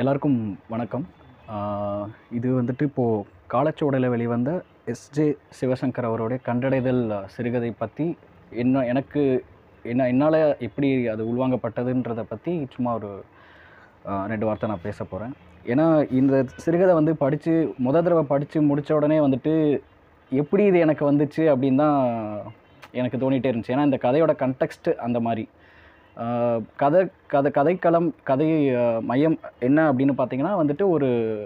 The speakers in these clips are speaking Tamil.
எல்லாருக்கும் வணக்கம் ஆஹ் இது வந்துட்டு இப்போது காலச்சுவடையில் வெளிவந்த எஸ்ஜே சிவசங்கர் அவருடைய கண்டடைதல் சிறுகதை பற்றி என்ன எனக்கு என்ன என்னால் எப்படி அது உள்வாங்கப்பட்டதுன்றதை பற்றி சும்மா ஒரு ஆஹ் ரெண்டு வார்த்தை நான் பேச போகிறேன் ஏன்னா இந்த சிறுகதை வந்து படித்து முத தடவை படித்து முடித்த உடனே வந்துட்டு எப்படி இது எனக்கு வந்துச்சு அப்படின்னு தான் எனக்கு தோணிகிட்டே இருந்துச்சு ஏன்னா இந்த கதையோட கண்டெக்ஸ்ட் அந்த மாதிரி ஆஹ் கதை கதை கதைக்களம் கதை ஆஹ் மையம் என்ன அப்படின்னு பார்த்தீங்கன்னா வந்துட்டு ஒரு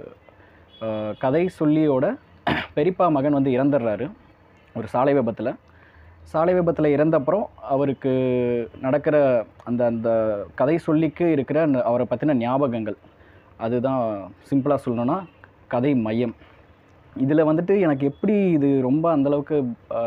ஆஹ் கதை சொல்லியோட பெரியப்பா மகன் வந்து இறந்துடுறாரு ஒரு சாலை விபத்தில் சாலை விபத்தில் இறந்தப்புறம் அவருக்கு நடக்கிற அந்த அந்த கதை சொல்லிக்கு இருக்கிற அந்த அவரை பற்றின ஞாபகங்கள் அதுதான் சிம்பிளாக சொல்லணும்னா கதை மையம் இதில் வந்துட்டு எனக்கு எப்படி இது ரொம்ப அந்தளவுக்கு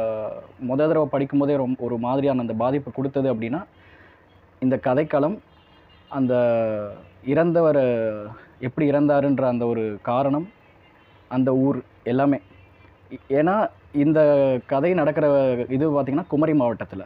முத தடவை படிக்கும்போதே ரொம்ப ஒரு மாதிரியான அந்த பாதிப்பை கொடுத்தது அப்படின்னா இந்த கதைக்களம் அந்த இறந்தவர் எப்படி இறந்தாருன்ற அந்த ஒரு காரணம் அந்த ஊர் எல்லாமே இ- ஏன்னா இந்த கதை நடக்கிற இது பார்த்திங்கன்னா குமரி மாவட்டத்தில்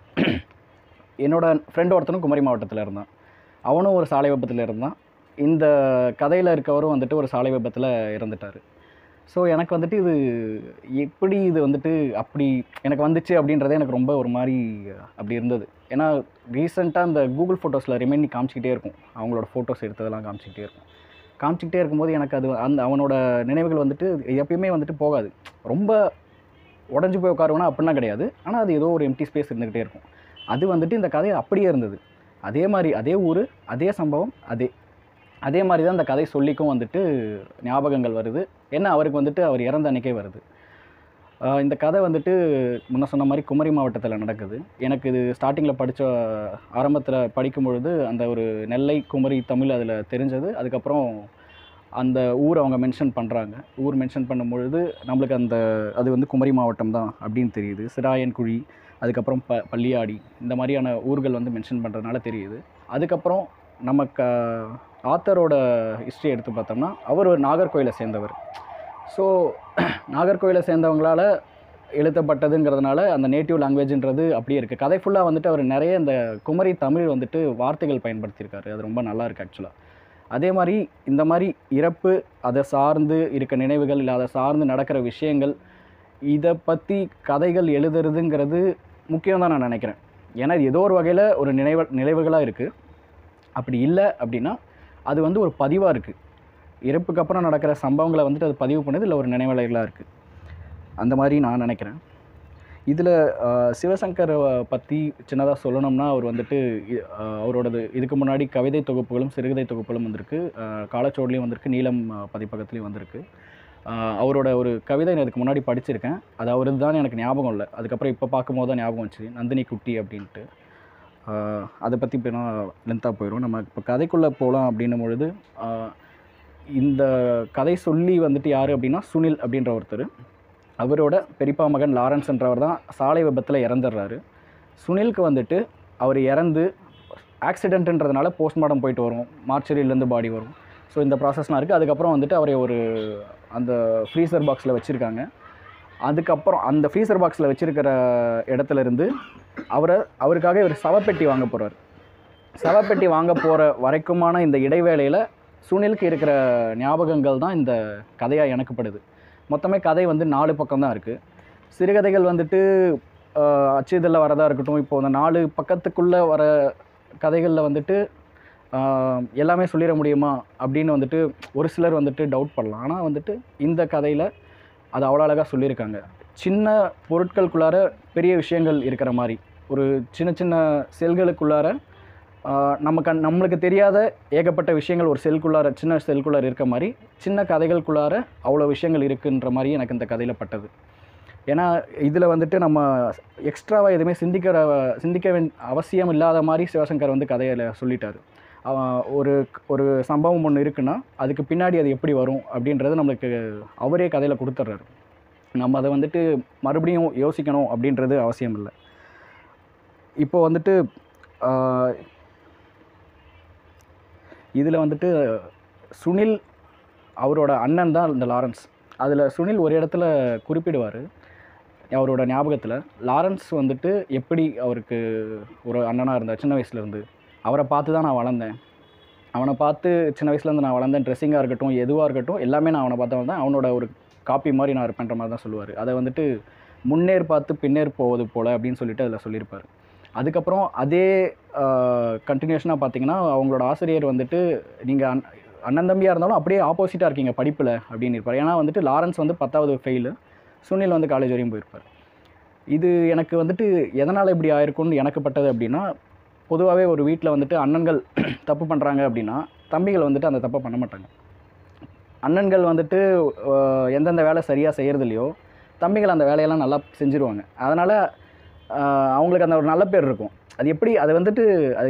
என்னோட ஃப்ரெண்ட் ஒருத்தனும் குமரி மாவட்டத்தில் இருந்தான் அவனும் ஒரு சாலை விபத்தில் இருந்தான் இந்த கதையில் இருக்கவரும் வந்துட்டு ஒரு சாலை விபத்தில் இறந்துட்டார் ஸோ எனக்கு வந்துட்டு இது எப்படி இது வந்துட்டு அப்படி எனக்கு வந்துச்சு அப்படின்றதே எனக்கு ரொம்ப ஒரு மாதிரி அப்படி இருந்தது ஏன்னா ரீசெண்டாக அந்த கூகுள் ஃபோட்டோஸில் ரிமைண்ட் காமிச்சிக்கிட்டே இருக்கும் அவங்களோட ஃபோட்டோஸ் எடுத்ததெல்லாம் காமிச்சிக்கிட்டே இருக்கும் காமிச்சிக்கிட்டே இருக்கும்போது எனக்கு அது அந்த அவனோட நினைவுகள் வந்துட்டு எப்பயுமே வந்துட்டு போகாது ரொம்ப உடஞ்சி போய் உட்காருவோன்னா அப்படின்னா கிடையாது ஆனால் அது ஏதோ ஒரு எம்டி ஸ்பேஸ் இருந்துக்கிட்டே இருக்கும் அது வந்துட்டு இந்த கதை அப்படியே இருந்தது அதே மாதிரி அதே ஊர் அதே சம்பவம் அதே அதே மாதிரி தான் இந்த கதை சொல்லிக்கும் வந்துட்டு ஞாபகங்கள் வருது என்ன அவருக்கு வந்துட்டு அவர் இறந்த அன்னைக்கே வருது ஆஹ் இந்த கதை வந்துட்டு முன்ன சொன்ன மாதிரி குமரி மாவட்டத்தில் நடக்குது எனக்கு இது ஸ்டார்டிங்கில் படித்த ஆரம்பத்தில் படிக்கும் பொழுது அந்த ஒரு நெல்லை குமரி தமிழ் அதில் தெரிஞ்சது அதுக்கப்புறம் அந்த ஊர் அவங்க மென்ஷன் பண்ணுறாங்க ஊர் மென்ஷன் பண்ணும் பொழுது நம்மளுக்கு அந்த அது வந்து குமரி மாவட்டம் தான் அப்படின்னு தெரியுது சிராயன்குழி அதுக்கப்புறம் ப பள்ளியாடி இந்த மாதிரியான ஊர்கள் வந்து மென்ஷன் பண்ணுறதுனால தெரியுது அதுக்கப்புறம் நம்ம க ஆத்தரோட ஹிஸ்ட்ரி எடுத்து பார்த்தோம்னா அவர் ஒரு நாகர்கோயிலை சேர்ந்தவர் ஸோ நாகர்கோயிலை சேர்ந்தவங்களால எழுதப்பட்டதுங்கிறதுனால அந்த நேட்டிவ் லாங்குவேஜ்ன்றது அப்படியே இருக்குது கதை ஃபுல்லாக வந்துட்டு அவர் நிறைய இந்த குமரி தமிழ் வந்துட்டு வார்த்தைகள் பயன்படுத்தியிருக்காரு அது ரொம்ப நல்லா இருக்குது ஆக்சுவலாக அதே மாதிரி இந்த மாதிரி இறப்பு அதை சார்ந்து இருக்க நினைவுகள் இல்லை அதை சார்ந்து நடக்கிற விஷயங்கள் இதை பற்றி கதைகள் எழுதுறதுங்கிறது முக்கியம் தான் நான் நினைக்கிறேன் ஏன்னா இது ஏதோ ஒரு வகையில் ஒரு நினைவு நினைவுகளாக இருக்குது அப்படி இல்லை அப்படின்னா அது வந்து ஒரு பதிவாக இருக்குது இறப்புக்கு அப்புறம் நடக்கிற சம்பவங்களை வந்துட்டு அது பதிவு பண்ணது இல்லை ஒரு நினைவலைகளாக இருக்குது அந்த மாதிரி நான் நினைக்கிறேன் இதில் சிவசங்கர் பற்றி சின்னதாக சொல்லணும்னா அவர் வந்துட்டு இ- ஆஹ் அவரோடது இதுக்கு முன்னாடி கவிதை தொகுப்புகளும் சிறுகதை தொகுப்புகளும் வந்திருக்கு ஆஹ் காலச்சோடுலேயும் வந்திருக்கு நீலம் ஆஹ் பதிப்பகத்துலேயும் வந்திருக்கு ஆஹ் அவரோட ஒரு கவிதை நான் இதுக்கு முன்னாடி படிச்சிருக்கேன் அது அவரது தான் எனக்கு ஞாபகம் இல்லை அதுக்கப்புறம் இப்போ பார்க்கும்போது தான் ஞாபகம் வந்துச்சு நந்தினி குட்டி அப்படின்ட்டு ஆஹ் அதை பற்றி இப்போ நான் லென்த்தாக போயிடும் நம்ம இப்போ கதைக்குள்ளே போகலாம் அப்படின்னும் பொழுது ஆஹ் இந்த கதை சொல்லி வந்துட்டு யார் அப்படின்னா சுனில் அப்படின்ற ஒருத்தர் அவரோட பெரியப்பா மகன் லாரன்ஸ்ன்றவர் தான் சாலை விபத்தில் இறந்துடுறாரு சுனிலுக்கு வந்துட்டு அவர் இறந்து ஆக்சிடென்ட்ன்றதுனால போஸ்ட்மார்ட்டம் போயிட்டு வரும் மார்ச்சரியிலேருந்து பாடி வரும் ஸோ இந்த ப்ராசஸ்லாம் இருக்குது அதுக்கப்புறம் வந்துட்டு அவரை ஒரு அந்த ஃப்ரீசர் பாக்ஸில் வச்சுருக்காங்க அதுக்கப்புறம் அந்த ஃப்ரீசர் பாக்ஸில் வச்சுருக்கிற இடத்துல இருந்து அவரை அவருக்காக ஒரு சவப்பெட்டி வாங்க போகிறார் சவப்பெட்டி வாங்க போகிற வரைக்குமான இந்த இடைவேளையில் சுனிலுக்கு இருக்கிற ஞாபகங்கள் தான் இந்த கதையாக எனக்குப்படுது மொத்தமே கதை வந்து நாலு பக்கம் தான் இருக்குது சிறுகதைகள் வந்துட்டு ஆஹ், அச்சுதலில் வரதா இருக்கட்டும் இப்போ இந்த நாலு பக்கத்துக்குள்ளே வர கதைகளில் வந்துட்டு ஆஹ், எல்லாமே சொல்லிட முடியுமா அப்படின்னு வந்துட்டு ஒரு சிலர் வந்துட்டு டவுட் பண்ணலாம் ஆனால் வந்துட்டு இந்த கதையில் அது அவ்வளோ அழகாக சொல்லியிருக்காங்க சின்ன பொருட்களுக்குள்ளார பெரிய விஷயங்கள் இருக்கிற மாதிரி ஒரு சின்ன சின்ன செல்களுக்குள்ளார ஆஹ், நம்ம கண் நம்மளுக்கு தெரியாத ஏகப்பட்ட விஷயங்கள் ஒரு செல்குள்ளார சின்ன செல்குள்ளார இருக்க மாதிரி சின்ன கதைகளுக்குள்ளார அவ்வளோ விஷயங்கள் இருக்குன்ற மாதிரி எனக்கு இந்த கதையில் பட்டது ஏன்னா இதில் வந்துட்டு நம்ம எக்ஸ்ட்ராவாக எதுவுமே சிந்திக்கிற சிந்திக்க வேண் அவசியம் இல்லாத மாதிரி சிவசங்கர் வந்து கதையில் சொல்லிட்டாரு அவன் ஒரு ஒரு சம்பவம் ஒன்று இருக்குன்னா அதுக்கு பின்னாடி அது எப்படி வரும் அப்படின்றது நம்மளுக்கு அவரே கதையில் கொடுத்துட்றாரு நம்ம அதை வந்துட்டு மறுபடியும் யோசிக்கணும் அப்படின்றது அவசியம் இல்லை இப்போ வந்துட்டு இதில் வந்துட்டு சுனில் அவரோட அண்ணன் தான் இந்த லாரன்ஸ் அதில் சுனில் ஒரு இடத்துல குறிப்பிடுவார் அவரோட ஞாபகத்தில் லாரன்ஸ் வந்துட்டு எப்படி அவருக்கு ஒரு அண்ணனாக இருந்தார் சின்ன வயசுலேருந்து அவரை பார்த்து தான் நான் வளர்ந்தேன் அவனை பார்த்து சின்ன வயசுலேருந்து நான் வளர்ந்தேன் ட்ரெஸ்ஸிங்காக இருக்கட்டும் எதுவாக இருக்கட்டும் எல்லாமே நான் அவனை பார்த்து வந்தேன் அவனோட ஒரு காப்பி மாதிரி நான் இருப்பேன்ற மாதிரி தான் சொல்லுவார் அதை வந்துட்டு முன்னேர் பார்த்து பின்னேர் போவது போல் அப்படின்னு சொல்லிட்டு அதில் சொல்லியிருப்பார் அதுக்கப்புறம் அதே கண்டினியூஷனாக பார்த்தீங்கன்னா அவங்களோட ஆசிரியர் வந்துட்டு நீங்கள் அண் அண்ணன் தம்பியாக இருந்தாலும் அப்படியே ஆப்போசிட்டாக இருக்கீங்க படிப்பில் அப்படின்னு இருப்பார் ஏன்னா வந்துட்டு லாரன்ஸ் வந்து பத்தாவது ஃபெயிலு சுனில் வந்து காலேஜ் வரையும் போயிருப்பார் இது எனக்கு வந்துட்டு எதனால் இப்படி ஆயிருக்கும்னு எனக்கு பட்டது அப்படின்னா பொதுவாகவே ஒரு வீட்டில் வந்துட்டு அண்ணன்கள் தப்பு பண்ணுறாங்க அப்படின்னா தம்பிகள் வந்துட்டு அந்த தப்பை பண்ண மாட்டாங்க அண்ணன்கள் வந்துட்டு அஹ், எந்தெந்த வேலை சரியாக செய்கிறது இல்லையோ தம்பிகள் அந்த வேலையெல்லாம் நல்லா செஞ்சுருவாங்க அதனால் அவங்களுக்கு அந்த ஒரு நல்ல பேர் இருக்கும் அது எப்படி அது வந்துட்டு அது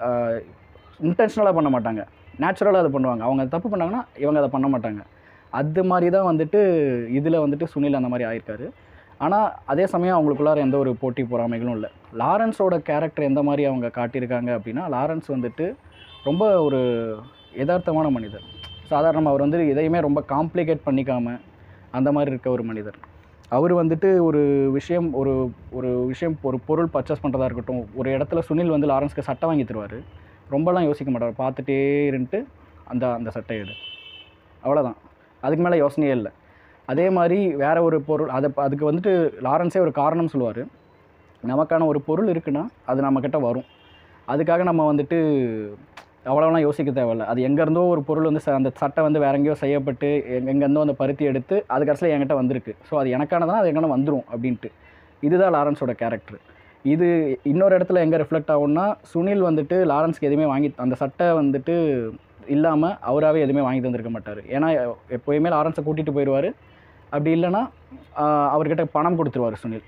இன்டென்ஷனலாக பண்ண மாட்டாங்க நேச்சுரலாக அதை பண்ணுவாங்க அவங்க தப்பு பண்ணாங்கன்னா இவங்க அதை பண்ண மாட்டாங்க அது மாதிரி தான் வந்துட்டு இதில் வந்துட்டு சுனில் அந்த மாதிரி ஆயிருக்காரு ஆனால் அதே சமயம் அவங்களுக்குள்ளார எந்த ஒரு போட்டி பொறாமைகளும் இல்லை லாரன்ஸோட கேரக்டர் எந்த மாதிரி அவங்க காட்டியிருக்காங்க அப்படின்னா லாரன்ஸ் வந்துட்டு ரொம்ப ஒரு யதார்த்தமான மனிதர் சாதாரணமாக அவர் வந்து எதையுமே ரொம்ப காம்ப்ளிகேட் பண்ணிக்காம அந்த மாதிரி இருக்க ஒரு மனிதர் அவர் வந்துட்டு ஒரு விஷயம் ஒரு ஒரு விஷயம் ஒரு பொருள் பர்ச்சேஸ் பண்ணுறதா இருக்கட்டும் ஒரு இடத்துல சுனில் வந்து லாரன்ஸ்க்கு சட்டை வாங்கி தருவார் ரொம்பலாம் யோசிக்க மாட்டார் பார்த்துட்டே இருந்துட்டு அந்த அந்த சட்டை எடு அவ்வளோதான் அதுக்கு மேலே யோசனையே இல்லை அதே மாதிரி வேற ஒரு பொருள் அதை அதுக்கு வந்துட்டு லாரன்ஸே ஒரு காரணம் சொல்லுவார் நமக்கான ஒரு பொருள் இருக்குன்னா அது நம்மக்கிட்ட வரும் அதுக்காக நம்ம வந்துட்டு அவ்வளோலாம் யோசிக்க தேவையில்ல அது எங்கேருந்தோ ஒரு பொருள் வந்து ச- அந்த சட்டை வந்து வேற எங்கேயோ செய்யப்பட்டு எங்க- எங்கேருந்தோ அந்த பருத்தி எடுத்து அது கடைசியில் என்கிட்ட வந்திருக்கு ஸோ அது எனக்கானதான் அது எங்கே வந்துடும் அப்படின்ட்டு இதுதான் லாரன்ஸோட கேரக்டர் இது இன்னொரு இடத்துல எங்கே ரிஃப்ளெக்ட் ஆகும்னா சுனில் வந்துட்டு லாரன்ஸ்க்கு எதுவுமே வாங்கி அந்த சட்டை வந்துட்டு இல்லாமல் அவராகவே எதுவுமே வாங்கி தந்திருக்க மாட்டார் ஏன்னா எப்போயுமே லாரன்ஸை கூட்டிகிட்டு போயிடுவார் அப்படி இல்லைன்னா ஆஹ், அவர்கிட்ட பணம் கொடுத்துருவார் சுனில்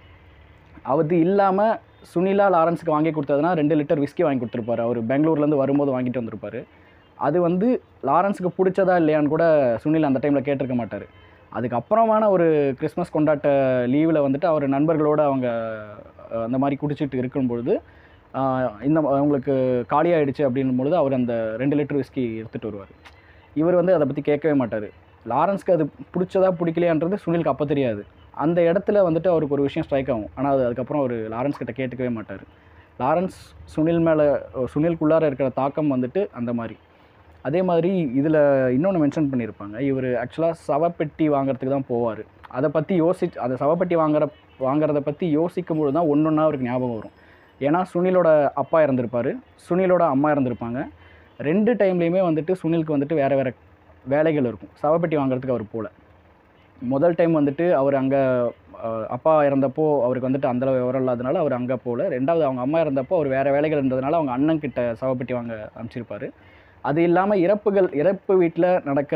அது இல்லாமல் சுனிலா லாரன்ஸுக்கு வாங்கி கொடுத்ததுனா ரெண்டு லிட்டர் விஸ்கி வாங்கி கொடுத்துருப்பாரு அவர் பெங்களூர்லேருந்து வரும்போது வாங்கிட்டு வந்திருப்பாரு அது வந்து லாரன்ஸுக்கு பிடிச்சதா இல்லையான்னு கூட சுனில் அந்த டைமில் கேட்டிருக்க மாட்டார் அதுக்கப்புறமான ஒரு கிறிஸ்மஸ் கொண்டாட்ட லீவில் வந்துட்டு அவர் நண்பர்களோட அவங்க அஹ், அந்த மாதிரி குடிச்சிட்டு இருக்கும்பொழுது ஆஹ், இந்த அவங்களுக்கு காலியாயிடுச்சு அப்படின்னும் பொழுது அவர் அந்த ரெண்டு லிட்டர் விஸ்கி எடுத்துகிட்டு வருவார் இவர் வந்து அதை பற்றி கேட்கவே மாட்டார் லாரன்ஸ்க்கு அது பிடிச்சதா பிடிக்கலையான்றது சுனிலுக்கு அப்போ தெரியாது அந்த இடத்துல வந்துட்டு அவருக்கு ஒரு விஷயம் ஸ்ட்ரைக் ஆகும் ஆனால் அது அதுக்கப்புறம் அவர் லாரன்ஸ் கிட்ட கேட்டுக்கவே மாட்டார் லாரன்ஸ் சுனில் மேலே சுனில்குள்ளார இருக்கிற தாக்கம் வந்துட்டு அந்த மாதிரி அதே மாதிரி இதில் இன்னொன்று மென்ஷன் பண்ணியிருப்பாங்க இவர் ஆக்சுவலாக சவப்பெட்டி வாங்குறதுக்கு தான் போவார் அதை பற்றி யோசி அதை சவப்பெட்டி வாங்குற வாங்குறத பற்றி யோசிக்கும் பொழுது தான் ஒன்று ஒன்றா அவருக்கு ஞாபகம் வரும் ஏன்னா சுனிலோட அப்பா இறந்துருப்பார் சுனிலோட அம்மா இறந்துருப்பாங்க ரெண்டு டைம்லேயுமே வந்துட்டு சுனிலுக்கு வந்துட்டு வேறு வேறு வேலைகள் இருக்கும் சவப்பெட்டி வாங்குறதுக்கு அவர் போகல முதல் டைம் வந்துட்டு அவர் அங்கே அப்பா இறந்தப்போ அவருக்கு வந்துட்டு அந்தளவு விவரம் இல்லாதனால அவர் அங்கே போகல ரெண்டாவது அவங்க அம்மா இறந்தப்போ அவர் வேறு வேலைகள் இருந்ததுனால அவங்க அண்ணன் கிட்ட சவப்பெட்டி வாங்க அனுப்பிச்சிருப்பாரு அது இல்லாமல் இறப்புகள் இறப்பு வீட்டில் நடக்கிற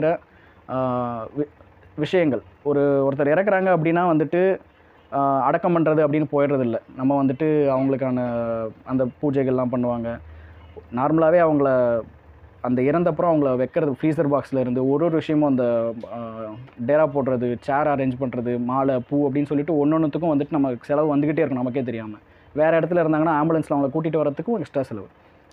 ஆஹ், வி- விஷயங்கள் ஒரு ஒருத்தர் இறக்குறாங்க அப்படின்னா வந்துட்டு ஆஹ், அடக்கம் பண்ணுறது அப்படின்னு போயிடுறது இல்லை நம்ம வந்துட்டு அவங்களுக்கான அந்த பூஜைகள்லாம் பண்ணுவாங்க நார்மலாகவே அவங்கள அந்த இறந்தப்புறம் அவங்கள வைக்கிறது ஃப்ரீசர் பாக்ஸில் இருந்து ஒரு ஒரு விஷயமும் அந்த ஆஹ், டேரா போடுறது சேர் அரேஞ்ச் பண்ணுறது மாலை பூ அப்படின்னு சொல்லிட்டு ஒன்று ஒன்றுத்துக்கும் வந்துட்டு நம்ம செலவு வந்துக்கிட்டே இருக்கும் நமக்கே தெரியாமல் வேறு இடத்துல இருந்தாங்கன்னா ஆம்புலன்ஸில் அவங்கள கூட்டிகிட்டு வரத்துக்கும் எக்ஸ்ட்ரா செலவு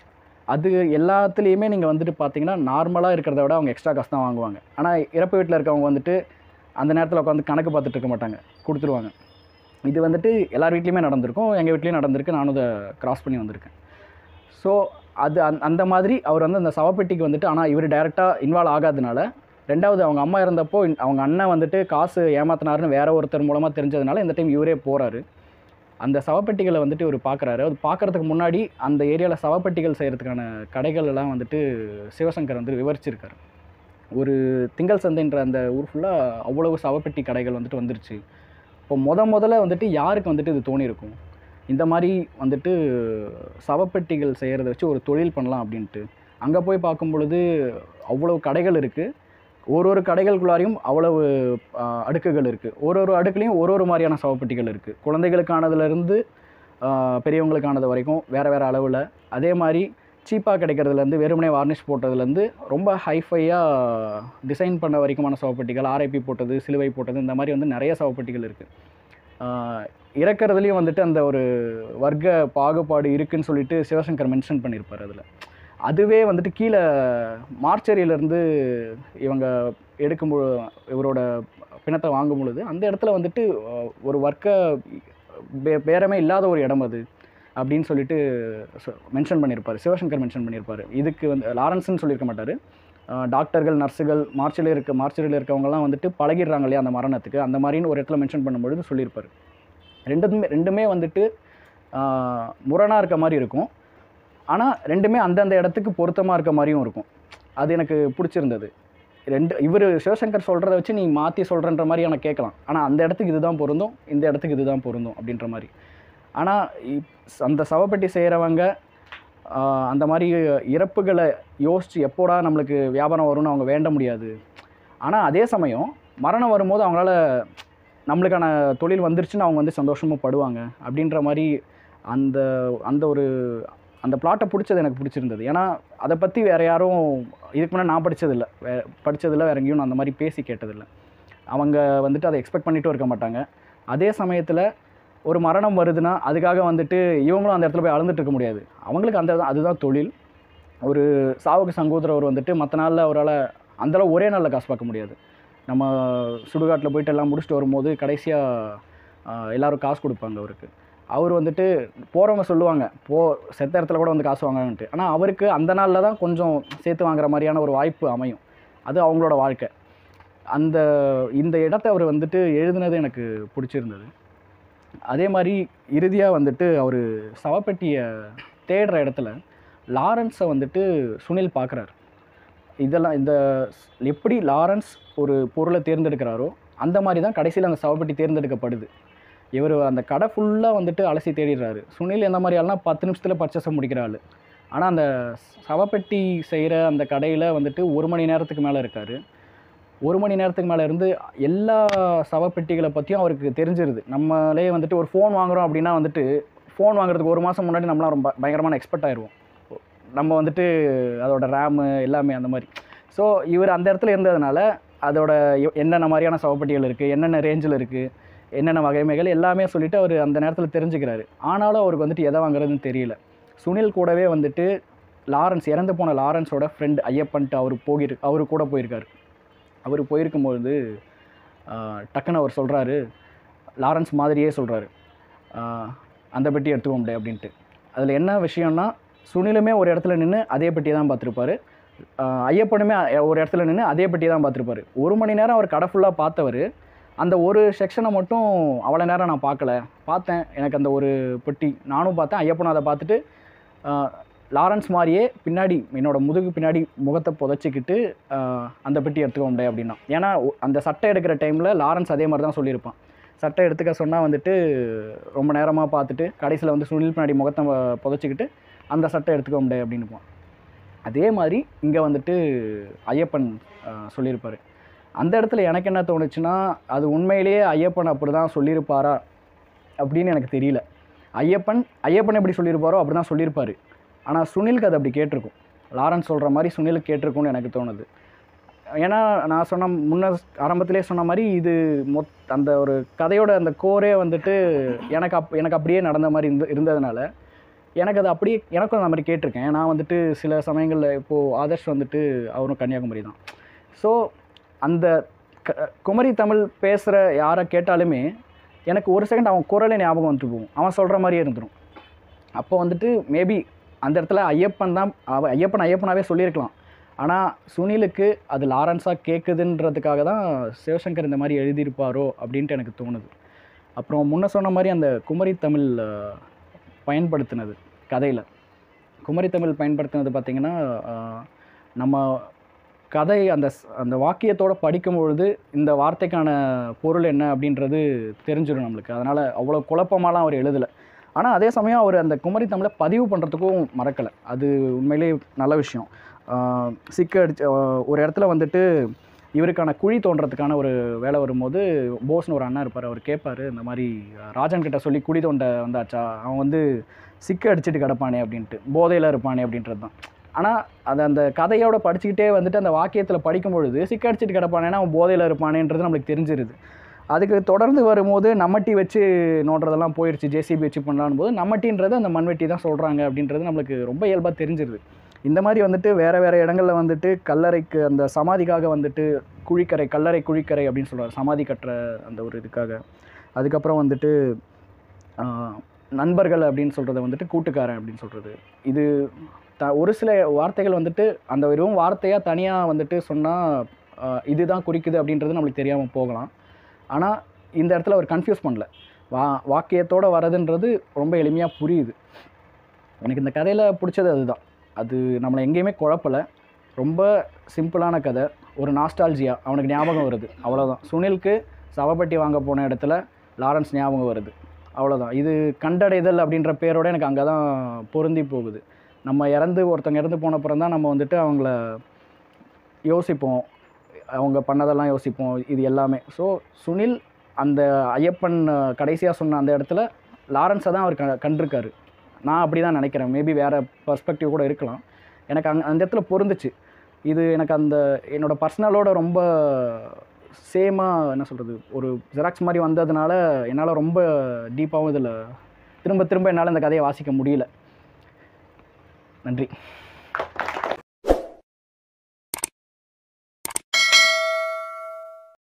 அது எல்லாத்துலேயுமே நீங்கள் வந்துட்டு பார்த்தீங்கன்னா நார்மலாக இருக்கிறத விட அவங்க எக்ஸ்ட்ரா காசு தான் வாங்குவாங்க ஆனால் இறப்பு வீட்டில் இருக்கவங்க வந்துட்டு அந்த நேரத்தில் உட்காந்து கணக்கு பார்த்துட்டு இருக்க மாட்டாங்க கொடுத்துருவாங்க இது வந்துட்டு எல்லார் வீட்லேயுமே நடந்திருக்கும் எங்கள் வீட்லேயும் நடந்திருக்கு நானும் இதை கிராஸ் பண்ணி வந்திருக்கேன் ஸோ அது அந் அந்த மாதிரி அவர் வந்து அந்த சவப்பெட்டிக்கு வந்துட்டு ஆனால் இவர் டைரெக்டாக இன்வால்வ் ஆகாதனால ரெண்டாவது அவங்க அம்மா இருந்தப்போ இன்- அவங்க அண்ணன் வந்துட்டு காசு ஏமாத்தினாருன்னு வேற ஒருத்தர் மூலமாக தெரிஞ்சதுனால இந்த டைம் இவரே போகிறாரு அந்த சவப்பெட்டிகளை வந்துட்டு இவர் பார்க்குறாரு அது பார்க்குறதுக்கு முன்னாடி அந்த ஏரியாவில் சவப்பெட்டிகள் செய்கிறதுக்கான கடைகள் எல்லாம் வந்துட்டு சிவசங்கர் வந்து விவரிச்சிருக்காரு ஒரு திங்கள் சந்தைன்ற அந்த ஊர் ஃபுல்லாக அவ்வளவு சவப்பெட்டி கடைகள் வந்துட்டு வந்துருச்சு இப்போ முத முதல்ல வந்துட்டு யாருக்கு வந்துட்டு இது தோணியிருக்கும் இந்த மாதிரி வந்துட்டு சவப்பெட்டிகள் செய்கிறத வச்சு ஒரு தொழில் பண்ணலாம் அப்படின்ட்டு அங்கே போய் பார்க்கும் பொழுது அவ்வளவு கடைகள் இருக்குது ஒரு ஒரு கடைகளுக்குள்ளாரையும் அவ்வளவு ஆ, அடுக்குகள் இருக்குது ஒரு ஒரு அடுக்குலையும் ஒரு ஒரு மாதிரியான சவப்பெட்டிகள் இருக்குது குழந்தைகளுக்கானதுலேருந்து பெரியவங்களுக்கானது வரைக்கும் வேறு வேறு அளவில் அதே மாதிரி சீப்பாக கிடைக்கிறதுலேருந்து வெறுமனே வார்னிஷ் போட்டதுலேருந்து ரொம்ப ஹைஃபையாக டிசைன் பண்ண வரைக்குமான சவப்பெட்டிகள் ஆர்ஐபி போட்டது சிலுவை போட்டது இந்த மாதிரி வந்து நிறைய சவப்பெட்டிகள் இருக்குது இறக்குறதுலேயும் வந்துட்டு அந்த ஒரு வர்க்க பாகுபாடு இருக்குன்னு சொல்லிட்டு சிவசங்கர் மென்ஷன் பண்ணியிருப்பார் அதில் அதுவே வந்துட்டு கீழே மார்ச்சரியிலேருந்து இவங்க எடுக்கும் பொழு இவரோட பிணத்தை வாங்கும் பொழுது அந்த இடத்துல வந்துட்டு அஹ், ஒரு வர்க்க பே பேரமே இல்லாத ஒரு இடம் அது அப்படின்னு சொல்லிட்டு மென்ஷன் பண்ணியிருப்பார் சிவசங்கர் மென்ஷன் பண்ணியிருப்பார் இதுக்கு வந்து லாரன்ஸ்னு சொல்லியிருக்க மாட்டார் டாக்டர்கள் நர்ஸுகள் மார்ச்சில் இருக்க மார்ச்சரியில் இருக்கவங்கலாம் வந்துட்டு பழகிடுறாங்க இல்லையா அந்த மரணத்துக்கு அந்த மாதிரின்னு ஒரு இடத்துல மென்ஷன் பண்ணும்பொழுது சொல்லியிருப்பார் ரெண்டுமே ரெண்டுமே வந்துட்டு முரணாக இருக்க மாதிரி இருக்கும் ஆனால் ரெண்டுமே அந்தந்த இடத்துக்கு பொருத்தமாக இருக்க மாதிரியும் இருக்கும் அது எனக்கு பிடிச்சிருந்தது ரெண்டு இவர் சிவசங்கர் சொல்கிறத வச்சு நீ மாற்றி சொல்கிறன்ற மாதிரி எனக்கு கேட்கலாம் ஆனால் அந்த இடத்துக்கு இதுதான் பொருந்தும் இந்த இடத்துக்கு இதுதான் பொருந்தும் அப்படின்ற மாதிரி ஆனால் அந்த சவப்பெட்டி செய்கிறவங்க அந்த மாதிரி இறப்புகளை யோசித்து எப்போடா நம்மளுக்கு வியாபாரம் வரும்னு அவங்க வேண்ட முடியாது ஆனால் அதே சமயம் மரணம் வரும்போது அவங்களால நம்மளுக்கான தொழில் வந்துருச்சுன்னு அவங்க வந்து சந்தோஷமாக படுவாங்க அப்படின்ற மாதிரி அந்த அந்த ஒரு அந்த பிளாட்டை பிடிச்சது எனக்கு பிடிச்சிருந்தது ஏன்னா அதை பற்றி வேறு யாரும் இதுக்கு முன்னாடி நான் படித்ததில்லை வே படித்ததில்ல வேறு எங்கேயும் நான் அந்த மாதிரி பேசி கேட்டதில்லை அவங்க வந்துட்டு அதை எக்ஸ்பெக்ட் பண்ணிட்டும் இருக்க மாட்டாங்க அதே சமயத்தில் ஒரு மரணம் வருதுன்னா அதுக்காக வந்துட்டு இவங்களும் அந்த இடத்துல போய் அழுந்துட்டு இருக்க முடியாது அவங்களுக்கு அந்த அதுதான் தொழில் ஒரு சாவுக்கு சங்கோதரவர் வந்துட்டு மற்ற நாளில் அவரால் அந்தளவு ஒரே நாளில் காசு பார்க்க முடியாது நம்ம சுடுகாட்டில் போயிட்டு எல்லாம் முடிச்சுட்டு வரும்போது கடைசியாக எல்லோரும் காசு கொடுப்பாங்க அவருக்கு அவர் வந்துட்டு போகிறவங்க சொல்லுவாங்க போ செத்த இடத்துல கூட வந்து காசு வாங்கன்ட்டு ஆனால் அவருக்கு அந்த நாளில் தான் கொஞ்சம் சேர்த்து வாங்குற மாதிரியான ஒரு வாய்ப்பு அமையும் அது அவங்களோட வாழ்க்கை அந்த இந்த இடத்த அவர் வந்துட்டு எழுதுனது எனக்கு பிடிச்சிருந்தது அதே மாதிரி இறுதியாக வந்துட்டு அவர் சவப்பெட்டியை தேடுற இடத்துல லாரன்ஸை வந்துட்டு சுனில் பார்க்குறாரு இதெல்லாம் இந்த எப்படி லாரன்ஸ் ஒரு பொருளை தேர்ந்தெடுக்கிறாரோ அந்த மாதிரி தான் கடைசியில் அந்த சவப்பெட்டி தேர்ந்தெடுக்கப்படுது இவர் அந்த கடை ஃபுல்லாக வந்துட்டு அலசி தேடிடுறாரு சுனில் எந்த மாதிரி ஆள்னா பத்து நிமிஷத்தில் பர்ச்சேஸை முடிக்கிற ஆள் ஆனால் அந்த சவப்பெட்டி செய்கிற அந்த கடையில் வந்துட்டு ஒரு மணி நேரத்துக்கு மேலே இருக்கார் ஒரு மணி நேரத்துக்கு மேலே இருந்து எல்லா சவப்பெட்டிகளை பற்றியும் அவருக்கு தெரிஞ்சிருது நம்மளே வந்துட்டு ஒரு ஃபோன் வாங்குகிறோம் அப்படின்னா வந்துட்டு ஃபோன் வாங்குறதுக்கு ஒரு மாதம் முன்னாடி நம்மளாம் ரொம்ப பயங்கரமான எக்ஸ்பர்ட் ஆயிடுவோம் நம்ம வந்துட்டு அதோட ரேமு எல்லாமே அந்த மாதிரி ஸோ இவர் அந்த இடத்துல இருந்ததுனால அதோட என்னென்ன மாதிரியான சவப்பெட்டிகள் இருக்குது என்னென்ன ரேஞ்சில் இருக்குது என்னென்ன வகைமைகள் எல்லாமே சொல்லிவிட்டு அவர் அந்த நேரத்தில் தெரிஞ்சுக்கிறாரு ஆனாலும் அவருக்கு வந்துட்டு எதை வாங்குறதுன்னு தெரியல சுனில் கூடவே வந்துட்டு லாரன்ஸ் இறந்து போன லாரன்ஸோட ஃப்ரெண்ட் ஐயப்பன்ட்டு அவர் போகிரு அவர் கூட போயிருக்காரு அவர் போயிருக்கும்பொழுது டக்குன்னு அவர் சொல்கிறாரு லாரன்ஸ் மாதிரியே சொல்கிறாரு அந்த பெட்டி எடுத்துக்கோ முடியாது அப்படின்ட்டு அதில் என்ன விஷயம்னா சுனிலுமே ஒரு இடத்துல நின்று அதே பெட்டியை தான் பார்த்துருப்பாரு ஐயப்பனுமே ஒரு இடத்துல நின்று அதே பெட்டியை தான் பார்த்துருப்பாரு ஒரு மணி நேரம் அவர் கடை ஃபுல்லாக பார்த்தவர் அந்த ஒரு செக்ஷனை மட்டும் அவ்வளோ நேரம் நான் பார்க்கல பார்த்தேன் எனக்கு அந்த ஒரு பெட்டி நானும் பார்த்தேன் ஐயப்பனும் அதை பார்த்துட்டு லாரன்ஸ் மாதிரியே பின்னாடி என்னோட முதுகு பின்னாடி முகத்தை புதைச்சிக்கிட்டு அந்த பெட்டி எடுத்துக்க முடியாது அப்படின்னா ஏன்னா அந்த சட்டை எடுக்கிற டைமில் லாரன்ஸ் அதே மாதிரி தான் சொல்லியிருப்பான் சட்டை எடுத்துக்க சொன்னால் வந்துட்டு ரொம்ப நேரமாக பார்த்துட்டு கடைசியில் வந்து சுனில் பின்னாடி முகத்தை புதைச்சிக்கிட்டு அந்த சட்டை எடுத்துக்க முடியாது அப்படின்னு அதே மாதிரி இங்கே வந்துட்டு ஐயப்பன் சொல்லியிருப்பார் அந்த இடத்துல எனக்கு என்ன தோணுச்சுன்னா அது உண்மையிலேயே ஐயப்பன் அப்படி தான் சொல்லியிருப்பாரா அப்படின்னு எனக்கு தெரியல ஐயப்பன் ஐயப்பன் எப்படி சொல்லியிருப்பாரோ அப்படி தான் சொல்லியிருப்பார் ஆனால் சுனிலுக்கு அது அப்படி கேட்டிருக்கும் லாரன்ஸ் சொல்கிற மாதிரி சுனிலுக்கு கேட்டிருக்கும்னு எனக்கு தோணுது ஏன்னா நான் சொன்ன முன்ன ஆரம்பத்திலே சொன்ன மாதிரி இது மொத் அந்த ஒரு கதையோட அந்த கோரே வந்துட்டு எனக்கு அப் எனக்கு அப்படியே நடந்த மாதிரி இருந்து இருந்ததுனால எனக்கு அது அப்படியே எனக்கும் அந்த மாதிரி கேட்டிருக்கேன் நான் வந்துட்டு சில சமயங்களில் இப்போது ஆதர்ஷ் வந்துட்டு அவரும் கன்னியாகுமரி தான் ஸோ அந்த க குமரி தமிழ் பேசுகிற யாரை கேட்டாலுமே எனக்கு ஒரு செகண்ட் அவன் குரலே ஞாபகம் வந்துட்டு போகும் அவன் சொல்கிற மாதிரியே இருந்துடும் அப்போ வந்துட்டு மேபி அந்த இடத்துல ஐயப்பன் தான் அவ ஐயப்பன் ஐயப்பனாவே சொல்லியிருக்கலாம் ஆனால் சுனிலுக்கு அது லாரன்ஸாக கேட்குதுன்றதுக்காக தான் சிவசங்கர் இந்த மாதிரி எழுதியிருப்பாரோ அப்படின்ட்டு எனக்கு தோணுது அப்புறம் முன்ன சொன்ன மாதிரி அந்த குமரி தமிழ் பயன்படுத்தினது கதையில் குமரி தமிழ் பயன்படுத்தினது பார்த்திங்கன்னா நம்ம கதை அந்த அந்த வாக்கியத்தோடு படிக்கும் பொழுது இந்த வார்த்தைக்கான பொருள் என்ன அப்படின்றது தெரிஞ்சிடும் நம்மளுக்கு அதனால் அவ்வளோ குழப்பமாலாம் அவர் எழுதலை ஆனால் அதே சமயம் அவர் அந்த குமரி தமிழை பதிவு பண்ணுறதுக்கும் மறக்கலை அது உண்மையிலே நல்ல விஷயம் சிக்க அடிச்சு ஒரு இடத்துல வந்துட்டு இவருக்கான குழி தோன்றதுக்கான ஒரு வேலை வரும்போது போஸ்னு ஒரு அண்ணா இருப்பார் அவர் கேட்பார் இந்த மாதிரி ராஜன் கிட்ட சொல்லி குழி தோண்ட வந்தாச்சா அவன் வந்து சிக்க அடிச்சுட்டு கிடப்பானே அப்படின்ட்டு போதையில் இருப்பானே அப்படின்றது தான் ஆனால் அது அந்த கதையோட படிச்சுக்கிட்டே வந்துட்டு அந்த வாக்கியத்தில் படிக்கும் பொழுது சிக்க அடிச்சுட்டு கிடப்பானேன்னா அவன் போதையில் இருப்பானேன்றது நம்மளுக்கு தெரிஞ்சிருது அதுக்கு தொடர்ந்து வரும்போது நம்மட்டி வச்சு நோண்டுறதெல்லாம் போயிடுச்சு ஜேசிபி வச்சு பண்ணலான்னு போது நம்மட்டின்றது அந்த மண்வெட்டி தான் சொல்கிறாங்க அப்படின்றது நம்மளுக்கு ரொம்ப இயல்பாக தெரிஞ்சிருது இந்த மாதிரி வந்துட்டு வேறு வேறு இடங்களில் வந்துட்டு கல்லறைக்கு அந்த சமாதிக்காக வந்துட்டு குழிக்கரை கல்லறை குழிக்கரை அப்படின்னு சொல்கிறார் சமாதி கட்டுற அந்த ஒரு இதுக்காக அதுக்கப்புறம் வந்துட்டு நண்பர்கள் அப்படின்னு சொல்கிறத வந்துட்டு கூட்டுக்காரன் அப்படின்னு சொல்கிறது இது த ஒரு சில வார்த்தைகள் வந்துட்டு அந்த வெறும் வார்த்தையாக தனியாக வந்துட்டு சொன்னால் இதுதான் குறிக்குது அப்படின்றது நம்மளுக்கு தெரியாமல் போகலாம் ஆனால் இந்த இடத்துல அவர் கன்ஃபியூஸ் பண்ணல வா வாக்கியத்தோடு வரதுன்றது ரொம்ப எளிமையாக புரியுது எனக்கு இந்த கதையில் பிடிச்சது அதுதான் அது நம்மளை எங்கேயுமே குழப்பலை ரொம்ப சிம்பிளான கதை ஒரு நாஸ்டால்ஜியா அவனுக்கு ஞாபகம் வருது அவ்வளோதான் சுனிலுக்கு சவப்பட்டி வாங்க போன இடத்துல லாரன்ஸ் ஞாபகம் வருது அவ்வளோதான் இது கண்டடைதல் அப்படின்ற பேரோட எனக்கு அங்கே தான் பொருந்தி போகுது நம்ம இறந்து ஒருத்தங்க இறந்து போன அப்புறம் தான் நம்ம வந்துட்டு அவங்கள யோசிப்போம் அவங்க பண்ணதெல்லாம் யோசிப்போம் இது எல்லாமே ஸோ சுனில் அந்த ஐயப்பன் கடைசியாக சொன்ன அந்த இடத்துல லாரன்ஸை தான் அவர் க கண்டிருக்காரு நான் அப்படி தான் நினைக்கிறேன் மேபி வேறு பர்ஸ்பெக்டிவ் கூட இருக்கலாம் எனக்கு அங்கே அந்த இடத்துல பொருந்துச்சு இது எனக்கு அந்த என்னோடய பர்சனலோட ரொம்ப சேமாக என்ன சொல்கிறது ஒரு ஜெராக்ஸ் மாதிரி வந்ததுனால என்னால் ரொம்ப டீப்பாகவும் இதில் திரும்ப திரும்ப என்னால் இந்த கதையை வாசிக்க முடியல நன்றி